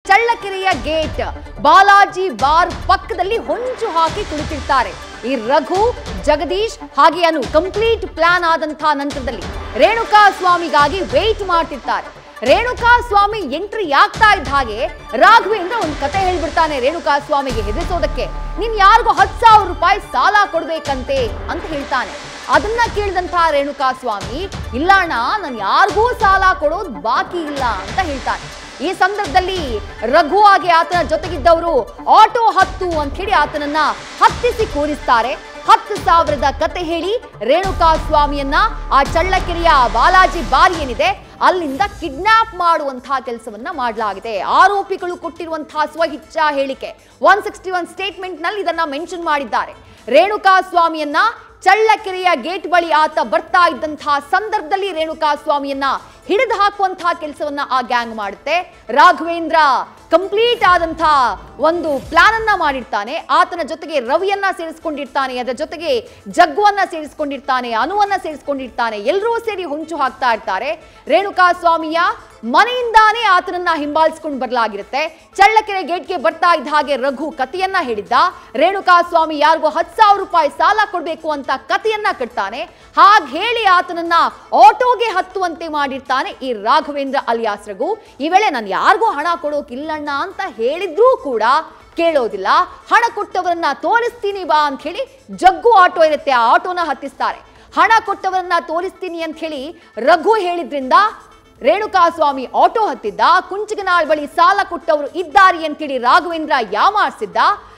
ಚಳ್ಳಕೆರೆಯ gate Balaji bar ಪಕ್ಕದಲ್ಲಿ ಹೊಂಚು ಹಾಕಿ ಕುಳಿತಿರ್ತಾರೆ ಈ ರಘು ಜಗದೀಶ್ ಹಾಗೆ ಅನು ಕಂಪ್ಲೀಟ್ ಪ್ಲಾನ್ ಆದಂತಹ ನಂತರದಲ್ಲಿ ರೇಣುಕಾ ಸ್ವಾಮಿಗಾಗಿ ವೇಟ್ ಮಾಡ್ತಿರ್ತಾರೆ ರೇಣುಕಾ ಸ್ವಾಮಿ ಎಂಟ್ರಿ ಆಗ್ತಾ ಇದ್ದ ಹಾಗೆ ರಾಘವೇಂದ್ರ ಒಂದು ಕತೆ ಹೇಳ್ಬಿಡ್ತಾನೆ ರೇಣುಕಾ ಸ್ವಾಮಿಗೆ ಹೆದರಿಸೋದಕ್ಕೆ ನೀನ್ ಯಾರಿಗೋ ಹತ್ತು ಸಾವಿರ ರೂಪಾಯಿ ಸಾಲ ಕೊಡ್ಬೇಕಂತೆ ಅಂತ ಹೇಳ್ತಾನೆ ಅದನ್ನ ಕೇಳಿದಂತಹ ರೇಣುಕಾ ಸ್ವಾಮಿ ಇಲ್ಲ ಅಣ್ಣ ನಾನು ಯಾರಿಗೂ ಸಾಲ ಕೊಡೋದು ಬಾಕಿ ಇಲ್ಲ ಅಂತ ಹೇಳ್ತಾನೆ ಈ ಸಂದರ್ಭದಲ್ಲಿ ರಘು ಆಗಿ ಆತನ ಜೊತೆಗಿದ್ದವರು ಆಟೋ ಹತ್ತು ಅಂತ ಹೇಳಿ ಆತನನ್ನ ಹತ್ತಿಸಿ ಕೂರಿಸ್ತಾರೆ ಹತ್ತು ಸಾವಿರದ ಕತೆ ಹೇಳಿ ರೇಣುಕಾ ಸ್ವಾಮಿಯನ್ನ ಆ ಚಳ್ಳಕೆರೆಯ ಬಾಲಾಜಿ ಬಾರಿ ಏನಿದೆ ಅಲ್ಲಿಂದ ಕಿಡ್ನಾಪ್ ಮಾಡುವಂತಹ ಕೆಲಸವನ್ನ ಮಾಡಲಾಗಿದೆ ಆರೋಪಿಗಳು ಕೊಟ್ಟಿರುವಂತಹ ಸ್ವಇಚ್ಛ ಹೇಳಿಕೆ ಒನ್ ಸಿಕ್ಸ್ಟಿ ಒನ್ ಸ್ಟೇಟ್ಮೆಂಟ್ ನಲ್ಲಿ ಇದನ್ನ ಮೆನ್ಷನ್ ಮಾಡಿದ್ದಾರೆ ರೇಣುಕಾ ಸ್ವಾಮಿಯನ್ನ ಚಳ್ಳಕೆರೆಯ ಗೇಟ್ ಬಳಿ ಆತ ಬರ್ತಾ ಇದ್ದಂತಹ ಸಂದರ್ಭದಲ್ಲಿ ರೇಣುಕಾ ಸ್ವಾಮಿಯನ್ನ ಹಿಡಿದು ಹಾಕುವಂತಹ ಕೆಲಸವನ್ನ ಆ ಗ್ಯಾಂಗ್ ಮಾಡುತ್ತೆ ರಾಘವೇಂದ್ರ ಕಂಪ್ಲೀಟ್ ಆದಂತಹ ಒಂದು ಪ್ಲಾನ್ ಅನ್ನ ಮಾಡಿರ್ತಾನೆ ಆತನ ಜೊತೆಗೆ ರವಿಯನ್ನ ಸೇರಿಸ್ಕೊಂಡಿರ್ತಾನೆ ಅದರ ಜೊತೆಗೆ ಜಗ್ಗುವನ್ನ ಸೇರಿಸ್ಕೊಂಡಿರ್ತಾನೆ ಅನುವನ್ನ ಸೇರಿಸ್ಕೊಂಡಿರ್ತಾನೆ ಎಲ್ಲರೂ ಸೇರಿ ಹೊಂಚು ಹಾಕ್ತಾ ಇರ್ತಾರೆ ರೇಣುಕಾ ಸ್ವಾಮಿಯ ಮನೆಯಿಂದಾನೇ ಆತನನ್ನ ಹಿಂಬಾಲಿಸ್ಕೊಂಡು ಬರಲಾಗಿರುತ್ತೆ ಚಳ್ಳಕೆರೆ ಗೇಟ್ಗೆ ಬರ್ತಾ ಇದ್ದ ಹಾಗೆ ರಘು ಕಥೆಯನ್ನ ಹೇಳಿದ್ದ ರೇಣುಕಾ ಸ್ವಾಮಿ ಯಾರಿಗೋ ಹತ್ತು ಸಾವಿರ ರೂಪಾಯಿ ಸಾಲ ಕೊಡ್ಬೇಕು ಅಂತ ಕಥೆಯನ್ನ ಕಟ್ತಾನೆ ಹಾಗೆ ಹೇಳಿ ಆತನನ್ನ ಆಟೋಗೆ ಹತ್ತುವಂತೆ ಮಾಡಿರ್ತಾನೆ ಈ ರಾಘವೇಂದ್ರ ಅಲಿಯಾಸ್ ರಘು ಈ ವೇಳೆ ನಾನು ಯಾರಿಗೂ ಹಣ ಕೊಡೋಕಿಲ್ಲಣ್ಣ ಅಂತ ಹೇಳಿದ್ರೂ ಕೂಡ ಕೇಳೋದಿಲ್ಲ ಹಣ ಕೊಟ್ಟವರನ್ನ ತೋರಿಸ್ತೀನಿ ಬಾ ಅಂತ ಹೇಳಿ ಜಗ್ಗು ಆಟೋ ಇರುತ್ತೆ ಆ ಆಟೋನ ಹತ್ತಿಸ್ತಾರೆ ಹಣ ಕೊಟ್ಟವರನ್ನ ತೋರಿಸ್ತೀನಿ ಅಂತ ಹೇಳಿ ರಘು ಹೇಳಿದ್ರಿಂದ ರೇಣುಕಾ ಸ್ವಾಮಿ ಆಟೋ ಹತ್ತಿದ್ದ ಕುಂಚಗನಾಳ್ ಬಳಿ ಸಾಲ ಕೊಟ್ಟವರು ಇದ್ದಾರೆ ಅಂತೇಳಿ ರಾಘವೇಂದ್ರ ಯಾಮಾರಿಸಿದ್ದ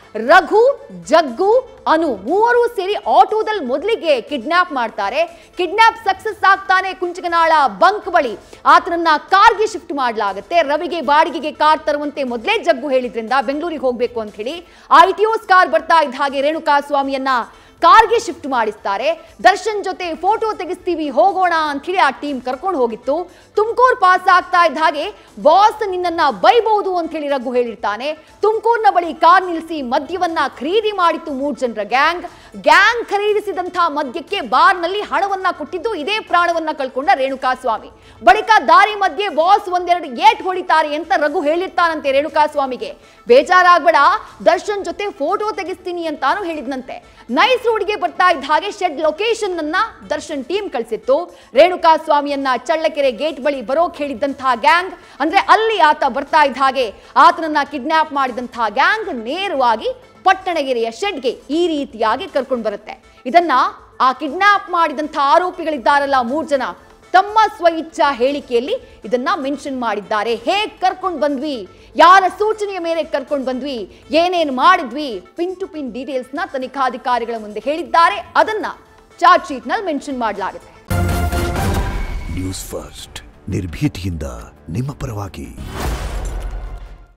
ರಘು ಜಗ್ಗು ಅನು ಮೂವರು ಸೇರಿ ಆಟೋದಲ್ಲಿ ಮೊದಲಿಗೆ ಕಿಡ್ನಾಪ್ ಮಾಡ್ತಾರೆ ಕಿಡ್ನಾಪ್ ಸಕ್ಸಸ್ ಆಗ್ತಾನೆ ಕುಂಚಗನಾಳ ಬಂಕ್ ಬಳಿ ಆತನನ್ನ ಕಾರ್ಗೆ ಶಿಫ್ಟ್ ಮಾಡಲಾಗುತ್ತೆ ರವಿಗೆ ಬಾಡಿಗೆಗೆ ಕಾರ್ ತರುವಂತೆ ಮೊದಲೇ ಜಗ್ಗು ಹೇಳಿದ್ರಿಂದ ಬೆಂಗಳೂರಿಗೆ ಹೋಗ್ಬೇಕು ಅಂತ ಹೇಳಿ ಆ ಇಟಿಯೋಸ್ ಕಾರ್ ಬರ್ತಾ ಇದ್ದ ಹಾಗೆ ರೇಣುಕಾ ಸ್ವಾಮಿಯನ್ನ ಕಾರ್ಗೆ ಶಿಫ್ಟ್ ಮಾಡಿಸ್ತಾರೆ ದರ್ಶನ್ ಜೊತೆ ಫೋಟೋ ತೆಗಿಸ್ತೀವಿ ಹೋಗೋಣ ಅಂತ ಹೇಳಿ ಆ ಟೀಮ್ ಕರ್ಕೊಂಡು ಹೋಗಿತ್ತು ತುಮಕೂರು ಪಾಸ್ ಆಗ್ತಾ ಇದ್ದ ಹಾಗೆ ಬಾಸ್ ನಿನ್ನನ್ನ ಬೈಬಹುದು ಅಂತ ಹೇಳಿ ರಘು ಹೇಳಿರ್ತಾನೆ ತುಮಕೂರಿನ ಬಳಿ ಕಾರ್ ನಿಲ್ಲಿಸಿ ಮದ್ಯವನ್ನ ಖರೀದಿ ಮಾಡಿತ್ತು ಮೂರು ಜನರ ಗ್ಯಾಂಗ್ ಗ್ಯಾಂಗ್ ಖರೀದಿಸಿದಂತಹ ಮದ್ಯಕ್ಕೆ ಬಾರ್ನಲ್ಲಿ ಹಣವನ್ನ ಕೊಟ್ಟಿದ್ದು ಇದೇ ಪ್ರಾಣವನ್ನ ಕಳ್ಕೊಂಡ ರೇಣುಕಾ ಸ್ವಾಮಿ ಬಳಿಕ ದಾರಿ ಮಧ್ಯೆ ಬಾಸ್ ಒಂದೆರಡು ಏಟ್ ಹೊಡಿತಾರೆ ಅಂತ ರಘು ಹೇಳಿರ್ತಾನಂತೆ ರೇಣುಕಾ ಸ್ವಾಮಿಗೆ ಬೇಜಾರಾಗ್ಬೇಡ ದರ್ಶನ್ ಜೊತೆ ಫೋಟೋ ತೆಗಿಸ್ತೀನಿ ಅಂತಾನು ಹೇಳಿದ್ನಂತೆ ನೈಸ್ ರೋಡ್ಗೆ ಬರ್ತಾ ಇದ್ದ ಹಾಗೆ ಶೆಡ್ ಲೊಕೇಶನ್ ಅನ್ನ ದರ್ಶನ್ ಟೀಮ್ ಕಳಿಸಿತ್ತು ರೇಣುಕಾ ಸ್ವಾಮಿಯನ್ನ ಚಳ್ಳಕೆರೆ ಗೇಟ್ ಬಳಿ ಬರೋಕ್ ಹೇಳಿದ್ದಂತಹ ಗ್ಯಾಂಗ್ ಅಂದ್ರೆ ಅಲ್ಲಿ ಆತ ಬರ್ತಾ ಇದ್ದ ಹಾಗೆ ಆತನನ್ನ ಕಿಡ್ನಾಪ್ ಮಾಡಿದಂತಹ ಗ್ಯಾಂಗ್ ನೇರವಾಗಿ ಪಟ್ಟಣಗೆರೆಯ ಶೆಡ್ಗೆ ಈ ರೀತಿಯಾಗಿ ಕರ್ಕೊಂಡು ಬರುತ್ತೆ ಇದನ್ನ ಆ ಕಿಡ್ನಾಪ್ ಮಾಡಿದಂತಹ ಆರೋಪಿಗಳಿದ್ದಾರಲ್ಲ ಮೂರ್ ಜನ ತಮ್ಮ ಸ್ವಇಚ್ಛಾ ಹೇಳಿಕೆಯಲ್ಲಿ ಇದನ್ನ ಮೆನ್ಷನ್ ಮಾಡಿದ್ದಾರೆ ಹೇಗ್ ಕರ್ಕೊಂಡು ಬಂದ್ವಿ ಯಾರ ಸೂಚನೆಯ ಮೇಲೆ ಕರ್ಕೊಂಡು ಬಂದ್ವಿ ಏನೇನು ಮಾಡಿದ್ವಿ ಪಿನ್ ಟು ಪಿನ್ ಡೀಟೇಲ್ಸ್ ನ ತನಿಖಾಧಿಕಾರಿಗಳ ಮುಂದೆ ಹೇಳಿದ್ದಾರೆ ಅದನ್ನ ಚಾರ್ಜ್ ಶೀಟ್ ನಲ್ಲಿ ಮೆನ್ಷನ್ ಮಾಡಲಾಗುತ್ತೆ ನ್ಯೂಸ್ ಫಸ್ಟ್ ನಿರ್ಭೀತಿಯಿಂದ ನಿಮ್ಮ ಪರವಾಗಿ